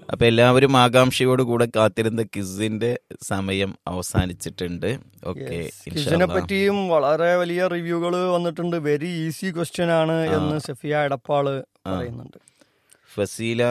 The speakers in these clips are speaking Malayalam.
അപ്പൊ എല്ലാവരും ആകാംക്ഷയോട് കൂടെ കാത്തിരുന്ന കിസിന്റെ സമയം അവസാനിച്ചിട്ടുണ്ട് ഓക്കെ ക്വിസിനെ പറ്റിയും വളരെ വലിയ റിവ്യൂകൾ വന്നിട്ടുണ്ട് വെരി ഈസി ക്വസ്റ്റ്യൻ ആണ് എന്ന് സഫിയ എടപ്പാള് പറയുന്നുണ്ട് ഫസീല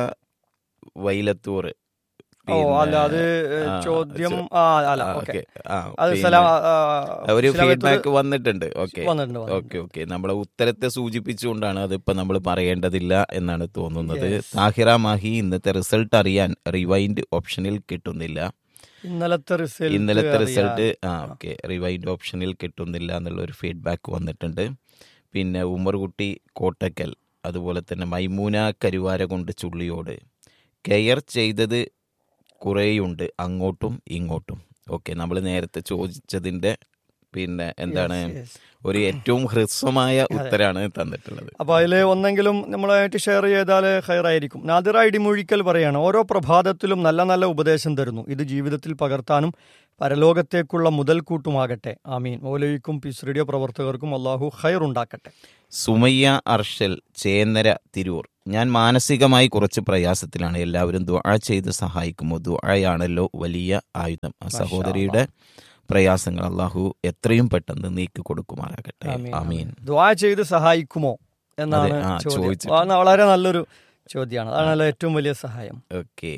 വൈലത്തൂർ ഓ അല്ല അത് ആ, ചോദ്യം ചോ- ആ അല്ല ആ, ഓക്കെ okay. ആ, അത് പിന്നെ സലാം ആ, ഒരു സലാമത്ത് ഫീഡ്ബാക്ക് വന്നിട്ടുണ്ട് ഓക്കെ വന്നിട്ടുണ്ട് ഓക്കെ വന്നിട്ടുണ്ട്. ഓക്കെ നമ്മളെ ഉത്തരത്തെ സൂചിപ്പിച്ചുകൊണ്ടാണ് അതിപ്പോ നമ്മൾ പറയേണ്ടതില്ല എന്നാണ് തോന്നുന്നത് Yes. താഹിറ മാഹി ഇന്നത്തെ റിസൾട്ട് അറിയാൻ റിവൈൻഡ് ഓപ്ഷനിൽ കിട്ടുന്നില്ല ഇന്നലത്തെ റിസൾട്ട് ഇന്നലത്തെ റിസൾട്ട് ആ ഓക്കെ റിവൈൻഡ് ഓപ്ഷനിൽ കിട്ടുന്നില്ല എന്നുള്ള ഒരു ഫീഡ്ബാക്ക് വന്നിട്ടുണ്ട് പിന്നെ ഉമ്മർകുട്ടി കോട്ടക്കൽ അതുപോലെ തന്നെ മൈമൂന കരുവാര കൊണ്ട് ചുള്ളിയോട് കെയർ ചെയ്തത് കുറേയുണ്ട് അങ്ങോട്ടും ഇങ്ങോട്ടും ഓക്കെ നമ്മൾ നേരത്തെ ചോദിച്ചതിന്റെ പിന്നെ എന്താണ് ഒരു ഏറ്റവും ഹ്രസ്വമായ ഉത്തരാണ് തന്നിട്ടുള്ളത് അപ്പൊ അതിൽ ഒന്നെങ്കിലും നമ്മളായിട്ട് ഷെയർ ചെയ്താൽ ഹയറായിരിക്കും നാദിറ ഇടിമൊഴിക്കൽ പറയാണ് ഓരോ പ്രഭാതത്തിലും നല്ല നല്ല ഉപദേശം തരുന്നു ഇത് ജീവിതത്തിൽ പകർത്താനും പരലോകത്തേക്കുള്ള മുതൽക്കൂട്ടുമാകട്ടെ ആമീൻ മൗലവിക്കും പീസ് റേഡിയോ പ്രവർത്തകർക്കും അള്ളാഹു ഹയർ ഉണ്ടാക്കട്ടെ സുമയ്യ അർഷൽ ചേന്നര തിരൂർ ഞാൻ മാനസികമായി കുറച്ച് പ്രയാസത്തിലാണ് എല്ലാവരും ദുആ ചെയ്ത് സഹായിക്കുമോ ദുആയാണല്ലോ വലിയ ആയുധം ആ സഹോദരിയുടെ പ്രയാസങ്ങൾ അള്ളാഹു എത്രയും പെട്ടെന്ന് നീക്കി കൊടുക്കുമാറാകട്ടെ ആമീൻ, ആമീൻ ദ്വാ ചെയ്ത് സഹായിക്കുമോ എന്നാണ് അതെ, ആ, ചോദ്യം ചോദിച്ചിട്ടുണ്ട്. ആ, വളരെ നല്ലൊരു ചോദ്യമാണ് അതാണല്ലോ ഏറ്റവും വലിയ സഹായം ഓക്കെ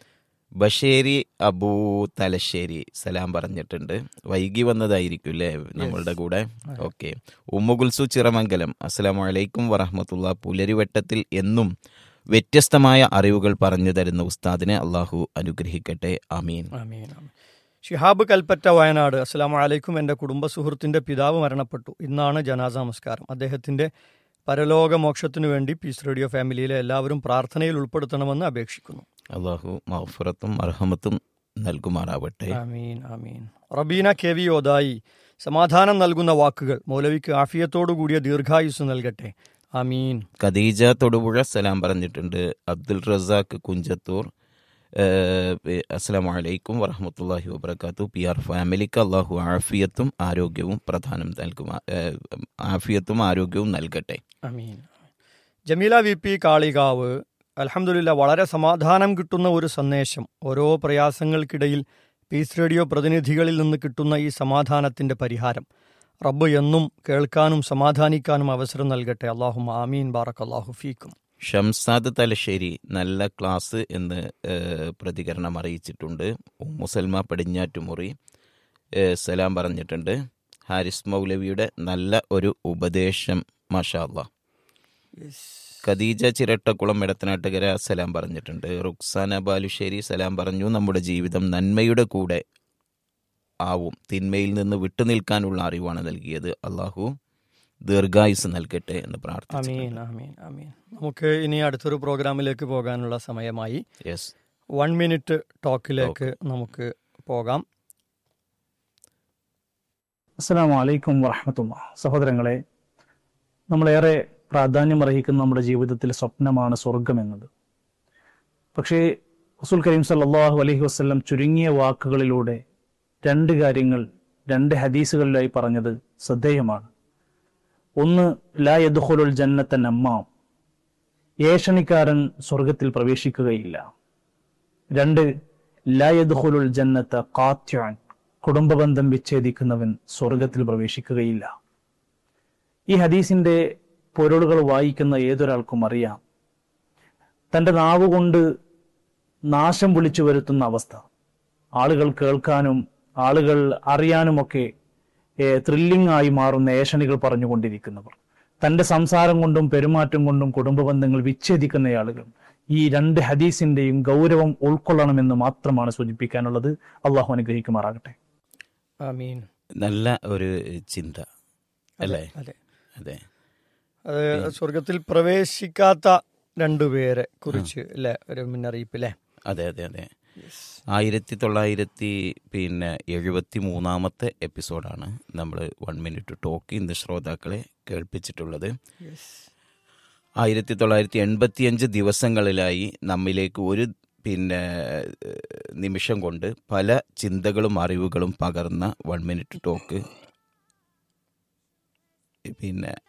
ബഷേരി അബൂ തലശ്ശേരി സലാം പറഞ്ഞിട്ടുണ്ട് വൈകി വന്നതായിരിക്കും അല്ലേ നമ്മളുടെ കൂടെ ഓക്കെ ഉമ്മുകുൽസു ചിറമംഗലം അസ്സലാമു അലൈക്കും വറഹമത്തുള്ള പുലരിവട്ടത്തിൽ എന്നും വ്യത്യസ്തമായ അറിവുകൾ പറഞ്ഞു തരുന്ന ഉസ്താദിനെ അള്ളാഹു അനുഗ്രഹിക്കട്ടെ ആമീൻ ആമീൻ ആമീൻ. ഷിഹാബ് കൽപ്പറ്റ വയനാട് അസ്സലാമു അലൈക്കും എൻ്റെ കുടുംബ സുഹൃത്തിന്റെ പിതാവ് മരണപ്പെട്ടു ഇന്നാണ് ജനാസ നമസ്കാരം അദ്ദേഹത്തിന്റെ പരലോക മോക്ഷത്തിനു വേണ്ടി പീസ് റേഡിയോ ഫാമിലിയിലെ എല്ലാവരും പ്രാർത്ഥനയിൽ ഉൾപ്പെടുത്തണമെന്ന് അപേക്ഷിക്കുന്നു അള്ളാഹു മഹഫുറത്തും അർഹമത്തും നൽകുമാറാവട്ടെ ആമീൻ ആമീൻ റബീന കെ വി ഓദായി സമാധാനം നൽകുന്ന വാക്കുകൾ മൗലവിക്ക് ആഫിയത്തോടു കൂടിയ ദീർഘായുസ് നൽകട്ടെ ആമീൻ ഖദീജ തൊടുപുഴ സലാം പറഞ്ഞിട്ടുണ്ട് അബ്ദുൽ റസാഖ് കുഞ്ചത്തൂർ അസ്സാം വലൈക്കും വറഹമത്തല്ലാഹി വബർക്കാത്തു പി ആർ ഫാമിലിക്ക് അള്ളാഹു ആഫിയത്തും ആരോഗ്യവും പ്രധാനം നൽകുമാ ഏഹ്, ആഫിയത്തും ആരോഗ്യവും നൽകട്ടെ അമീൻ ജമീല വി പി കാളികാവ് അലഹമുല്ല വളരെ സമാധാനം കിട്ടുന്ന ഒരു സന്ദേശം ഓരോ പ്രയാസങ്ങൾക്കിടയിൽ പീസ് റേഡിയോ പ്രതിനിധികളിൽ നിന്ന് കിട്ടുന്ന ഈ സമാധാനത്തിന്റെ പരിഹാരം റബ്ബ് എന്നും കേൾക്കാനും സമാധാനിക്കാനും അവസരം നൽകട്ടെ അള്ളാഹു ആമീൻ ബാറക് അള്ളാഹു ഫീക്കും ഷംസാദ് തലശ്ശേരി നല്ല ക്ലാസ് എന്ന് ഏഹ്, പ്രതികരണം അറിയിച്ചിട്ടുണ്ട് മുസൽമ പടിഞ്ഞാറ്റുമുറി ഏഹ്, സലാം പറഞ്ഞിട്ടുണ്ട് ഹാരിസ് മൗലവിയുടെ നല്ല ഒരു ഉപദേശം മാഷാ അല്ലാ ഖദീജ ചിരട്ടക്കുളം ഇടത്തനാട്ടുകര സലാം പറഞ്ഞിട്ടുണ്ട് റുക്സാന ബാലുശ്ശേരി സലാം പറഞ്ഞു നമ്മുടെ ജീവിതം നന്മയുടെ കൂടെ ആവും തിന്മയിൽ നിന്ന് വിട്ടുനിൽക്കാനുള്ള അറിവാണ് നൽകിയത് അള്ളാഹു ദീർഘായുസ് നൽകട്ടെ എന്ന് പ്രാർത്ഥിച്ചു അമീൻ അമീൻ അമീൻ നമുക്ക് ഇനി അടുത്തൊരു പ്രോഗ്രാമിലേക്ക് പോകാനുള്ള സമയമായി യെസ് വൺ മിനിറ്റ് ടോക്കിലേക്ക് നമുക്ക് പോകാം അസ്സലാമു അലൈക്കും വറഹമത്തുള്ള സഹോദരങ്ങളെ നമ്മളേറെ പ്രാധാന്യമർഹിക്കുന്ന നമ്മുടെ ജീവിതത്തിൽ സ്വപ്നമാണ് സ്വർഗം എന്നത് പക്ഷേ റസൂൽ കരീം സല്ലല്ലാഹു അലൈഹി വസല്ലം ചുരുങ്ങിയ വാക്കുകളിലൂടെ രണ്ട് കാര്യങ്ങൾ രണ്ട് ഹദീസുകളിലായി പറഞ്ഞത് ശ്രദ്ധേയമാണ് ഒന്ന് ലാ യദ്ഖുലുൽ ജന്നത്ത നമ്മാം ഏഷണിക്കാരൻ സ്വർഗത്തിൽ പ്രവേശിക്കുകയില്ല രണ്ട് ലാ യദ്ഖുലുൽ ജന്നത്ത ഖാത്യാൻ കുടുംബബന്ധം വിച്ഛേദിക്കുന്നവൻ സ്വർഗത്തിൽ പ്രവേശിക്കുകയില്ല ഈ ഹദീസിന്റെ പൊരുളുകൾ വായിക്കുന്ന ഏതൊരാൾക്കും അറിയാം തന്റെ നാവ് കൊണ്ട് നാശം വിളിച്ചു വരുത്തുന്ന അവസ്ഥ ആളുകൾ കേൾക്കാനും ആളുകൾ അറിയാനുമൊക്കെ ത്രില്ലിംഗ് ആയി മാറുന്ന ഏഷണികൾ പറഞ്ഞുകൊണ്ടിരിക്കുന്നവർ തന്റെ സംസാരം കൊണ്ടും പെരുമാറ്റം കൊണ്ടും കുടുംബ ബന്ധങ്ങൾ വിച്ഛേദിക്കുന്ന ആളുകൾ ഈ രണ്ട് ഹദീസിന്റെയും ഗൗരവം ഉൾക്കൊള്ളണമെന്ന് മാത്രമാണ് സൂചിപ്പിക്കാനുള്ളത് അള്ളാഹു അനുഗ്രഹിക്കുമാറാകട്ടെ ആമീൻ നല്ല ഒരു ചിന്ത അല്ലേ അതെ അതെ അത് സ്വർഗത്തിൽ പ്രവേശിക്കാത്ത രണ്ടുപേരെ കുറിച്ച് അല്ലെ ഒരു മുന്നറിയിപ്പ് അല്ലേ അതെ അതെ അതെ ആയിരത്തി തൊള്ളായിരത്തി പിന്നെ എഴുപത്തി മൂന്നാമത്തെ എപ്പിസോഡാണ് നമ്മൾ വൺ മിനിറ്റ് ടോക്ക് ഇന്ന് ശ്രോതാക്കളെ കേൾപ്പിച്ചിട്ടുള്ളത് ആയിരത്തി തൊള്ളായിരത്തി എൺപത്തിയഞ്ച് ദിവസങ്ങളിലായി നമ്മിലേക്ക് ഒരു പിന്നെ ഏഹ്, നിമിഷം കൊണ്ട് പല ചിന്തകളും അറിവുകളും പകർന്ന വൺ മിനിറ്റ് ടോക്ക് പിന്നെ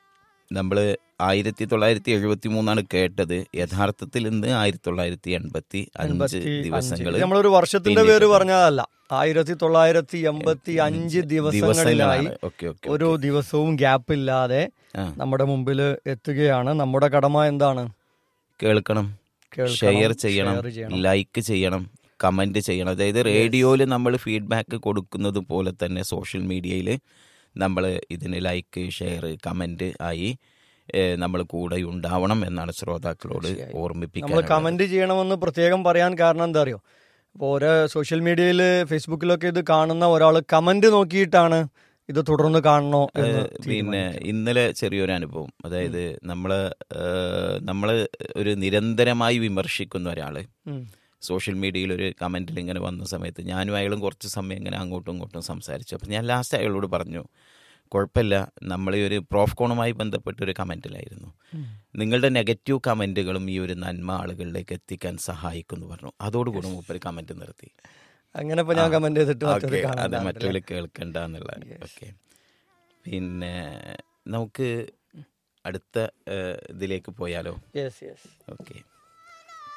നമ്മൾ ആയിരത്തി തൊള്ളായിരത്തി എഴുപത്തി മൂന്നാണ് കേട്ടത് യഥാർത്ഥത്തിൽ ഇന്ന് ആയിരത്തി തൊള്ളായിരത്തി എൺപത്തി അഞ്ച് എൺപത്തി ദിവസങ്ങൾ അഞ്ച്. നമ്മളൊരു വർഷത്തിന്റെ പേര് പറഞ്ഞതല്ല ആയിരത്തി തൊള്ളായിരത്തി എൺപത്തി അഞ്ച് ദിവസങ്ങളിലായി ഓക്കെ ഓക്കെ ഒരു ദിവസവും ഗ്യാപ്പ് ഇല്ലാതെ ആ. നമ്മുടെ മുമ്പിൽ എത്തുകയാണ് നമ്മുടെ കടമ എന്താണ് കേൾക്കണം കേൾക്കണം, ഷെയർ ചെയ്യണം share ചെയ്യണം. ലൈക്ക് ചെയ്യണം കമന്റ് ചെയ്യണം അതായത് റേഡിയോയിൽ നമ്മൾ ഫീഡ്ബാക്ക് കൊടുക്കുന്നത് പോലെ തന്നെ സോഷ്യൽ മീഡിയയിൽ നമ്മൾ ഇതിന് ലൈക്ക് ഷെയർ കമന്റ് ആയി നമ്മൾ കൂടെ ഉണ്ടാവണം എന്നാണ് ശ്രോതാക്കളോട് നമ്മൾ ഓർമ്മിപ്പിക്കാൻ കമന്റ് ചെയ്യണമെന്ന് പ്രത്യേകം പറയാൻ കാരണം എന്താ അറിയോ ഇപ്പോൾ ഓരോ സോഷ്യൽ മീഡിയയിൽ ഫേസ്ബുക്കിലൊക്കെ ഇത് കാണുന്ന ഒരാൾ കമന്റ് നോക്കിയിട്ടാണ് ഇത് തുടർന്ന് കാണണോ എന്ന് പിന്നെ ഇന്നലെ ചെറിയൊരു അനുഭവം അതായത് നമ്മള് നമ്മൾ ഒരു നിരന്തരമായി വിമർശിക്കുന്ന ഒരാള് ഉം. സോഷ്യൽ മീഡിയയിൽ ഒരു കമന്റിൽ ഇങ്ങനെ വന്ന സമയത്ത് ഞാനും അയാളും കുറച്ച് സമയം ഇങ്ങനെ അങ്ങോട്ടും ഇങ്ങോട്ടും സംസാരിച്ചു അപ്പം ഞാൻ ലാസ്റ്റ് അയാളോട് പറഞ്ഞു കുഴപ്പമില്ല നമ്മൾ ഈ ഒരു പ്രോഫ്കോണുമായി ബന്ധപ്പെട്ട ഒരു കമന്റിലായിരുന്നു നിങ്ങളുടെ നെഗറ്റീവ് കമന്റുകളും ഈ ഒരു നന്മ ആളുകളിലേക്ക് എത്തിക്കാൻ സഹായിക്കും എന്ന് പറഞ്ഞു അതോടുകൂടി മൂപ്പര് കമന്റ് നിർത്തി അങ്ങനെ ഇപ്പൊ ഞാൻ കമന്റ് ചെയ്തിട്ട് മറ്റൊരു ഓക്കെ കാണാൻ അത് താല്പര്യം. മറ്റുള്ള കേൾക്കണ്ട എന്നുള്ള ഓക്കെ പിന്നെ നമുക്ക് അടുത്ത ഏഹ്, ഇതിലേക്ക് പോയാലോ Yes, yes. ഓക്കെ